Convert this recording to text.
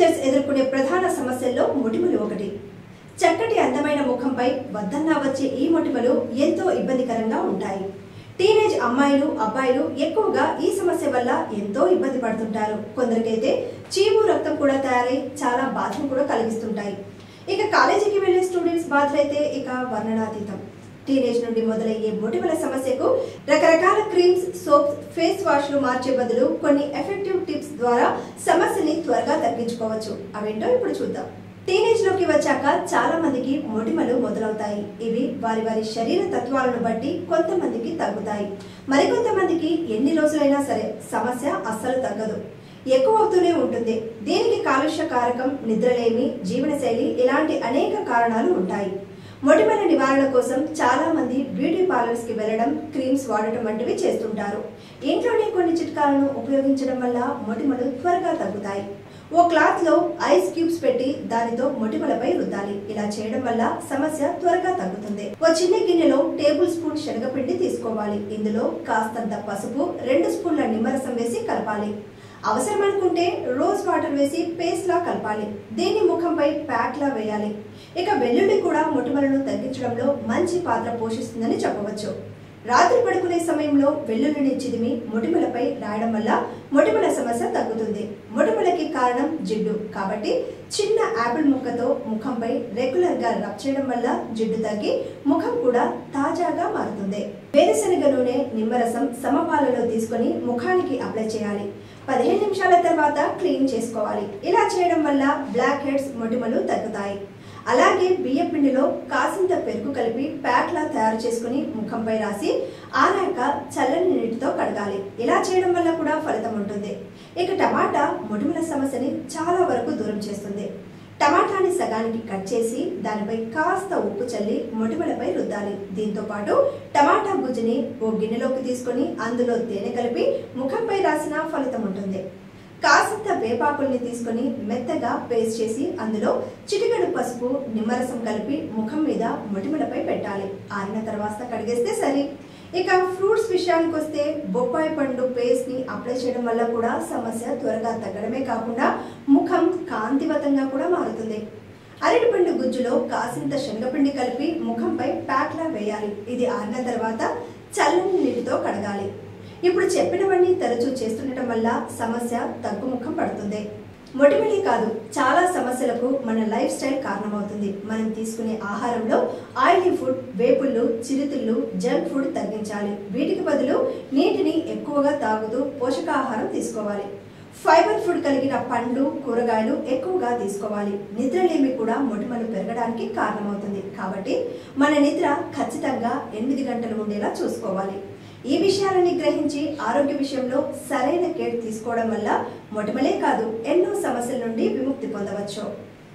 teenagers ఎదుర్కొనే ప్రధాన సమస్యల్లో మొటిమలు ఒకటి చక్కటి అందమైన ముఖంపై వద్దన్నా వచ్చే ఈ మొటిమలు ఎంతో ఇబ్బందికరంగా ఉంటాయి టీనేజ్ అమ్మాయిలు అబ్బాయిలు ఎక్కువగా ఈ సమస్య వల్ల ఎంతో ఇబ్బంది పడుతుంటారు కొందరికైతే చీము రక్తం కూడా తయారై చాలా బాధను కూడా కలిగిస్తుంటాయి ఇక కాలేజీకి వెళ్లే స్టూడెంట్స్ బాధలైతే ఇక వర్ణనాతీతం టీనేజ్ నుండి మొదలయ్యే మొటిమల సమస్యకు రకరకాల క్రీమ్స్ సోప్స్ ఫేస్ వాష్లు మార్చే బదులు కొన్ని ఎఫెక్టివ్ టిప్స్ ద్వారా సమస్యని త్వరగా తగ్గించుకోవచ్చు అవేంటో ఇప్పుడు చూద్దాం టీనేజ్ లోకి వచ్చాక చాలా మందికి మొటిమలు మొదలవుతాయి ఇవి వారి వారి శరీర తత్వాలను బట్టి కొంతమందికి తగ్గుతాయి మరికొంతమందికి ఎన్ని రోజులైనా సరే సమస్య అస్సలు తగ్గదు ఎక్కువ అవుతూనే ఉంటుంది దీనికి కాలుష్య కారకం నిద్రలేమి జీవనశైలి ఇలాంటి అనేక కారణాలు ఉంటాయి మొటిమల నివారణ కోసం చాలా మంది బ్యూటీ పార్లర్స్ కి వెళ్లడం క్రీమ్స్ వాడటం వంటివి చేస్తుంటారు ఇంట్లోనే కొన్ని చిట్కాలను ఉపయోగించడం వల్ల మొటిమలు త్వరగా తగ్గుతాయి ఓ క్లాత్ లో ఐస్ క్యూబ్స్ పెట్టి దానితో మొటిమలపై రుద్దాలి ఇలా చేయడం వల్ల సమస్య త్వరగా తగ్గుతుంది ఓ చిన్న గిన్నెలో టేబుల్ స్పూన్ శనగపిండి తీసుకోవాలి ఇందులో కాస్తంత పసుపు రెండు స్పూన్ల నిమ్మరసం వేసి కలపాలి అవసరం అనుకుంటే రోజ్ వాటర్ వేసి పేస్ట్ లా కలపాలి దీన్ని ముఖంపై ప్యాక్ లా వేయాలి ఇక వెల్లుల్లి కూడా మొటిమలను తగ్గించడంలో మంచి పాత్ర పోషిస్తుందని చెప్పవచ్చు రాత్రి పడుకునే సమయంలో వెల్లుల్లిని చిదిమి మొటిమలపై రాయడం వల్ల మొటిమల సమస్య తగ్గుతుంది మొటిమలకి కారణం జిడ్డు కాబట్టి చిన్న యాపిల్ ముక్కతో ముఖంపై రెగ్యులర్ గా రబ్ చేయడం వల్ల జిడ్డు తగ్గి ముఖం కూడా తాజాగా మారుతుంది వేరుశనగ నూనె నిమ్మరసం సమపాలలో తీసుకొని ముఖానికి అప్లై చేయాలి పదిహేను నిమిషాల తర్వాత క్లీన్ చేసుకోవాలి ఇలా చేయడం వల్ల బ్లాక్ హెడ్స్ మొటిమలు తగ్గుతాయి అలాగే బియ్య పిండిలో కాసింత పెరుగు కలిపి ప్యాక్ లా తయారు చేసుకుని ముఖంపై రాసి ఆరాక చల్లని నీటితో కడగాలి ఇలా చేయడం వల్ల కూడా ఫలితం ఉంటుంది ఇక టమాటా మొటిమల సమస్యని చాలా వరకు దూరం చేస్తుంది టమాటాని సగానికి కట్ చేసి దానిపై కాస్త ఉప్పు చల్లి మొటిమలపై రుద్దాలి దీంతో పాటు టమాటా గుజ్జుని ఓ గిన్నెలోకి తీసుకొని అందులో తేనె కలిపి ముఖంపై రాసిన ఫలితం ఉంటుంది కాసింత వేపాకుల్ని తీసుకొని మెత్తగా పేస్ట్ చేసి అందులో చిటికెడు పసుపు నిమ్మరసం కలిపి ముఖం మీద మొటిమలపై పెట్టాలి ఆరిన తర్వాత కడిగేస్తే సరి ఇక ఫ్రూట్స్ విషయానికి వస్తే బొప్పాయి పండు పేస్ట్ ని అప్లై చేయడం వల్ల కూడా సమస్య త్వరగా తగ్గడమే కాకుండా ముఖం కాంతివతంగా కూడా మారుతుంది అరటిపండు గుజ్జులో కాసింత శనగపిండి కలిపి ముఖంపై ప్యాక్లా వేయాలి ఇది ఆరిన తర్వాత చల్లని నీటితో కడగాలి ఇప్పుడు చెప్పినవన్నీ తరచూ చేస్తుండటం వల్ల సమస్య తగ్గుముఖం పడుతుంది మొటిమలే కాదు చాలా సమస్యలకు మన లైఫ్ స్టైల్ కారణమవుతుంది మనం తీసుకునే ఆహారంలో ఆయిలీ ఫుడ్ వేపుళ్ళు చిరుతిళ్ళు జంక్ ఫుడ్ తగ్గించాలి వీటికి బదులు నీటిని ఎక్కువగా తాగుతూ పోషకాహారం తీసుకోవాలి ఫైబర్ ఫుడ్ కలిగిన పండ్లు కూరగాయలు ఎక్కువగా తీసుకోవాలి నిద్రలేమి కూడా మొటిమలు పెరగడానికి కారణమవుతుంది కాబట్టి మన నిద్ర ఖచ్చితంగా ఎనిమిది గంటలు ఉండేలా చూసుకోవాలి ఈ విషయాలని గ్రహించి ఆరోగ్య విషయంలో సరైన కేర్ తీసుకోవడం వల్ల మొటిమలే కాదు ఎన్నో సమస్యల నుండి విముక్తి పొందవచ్చు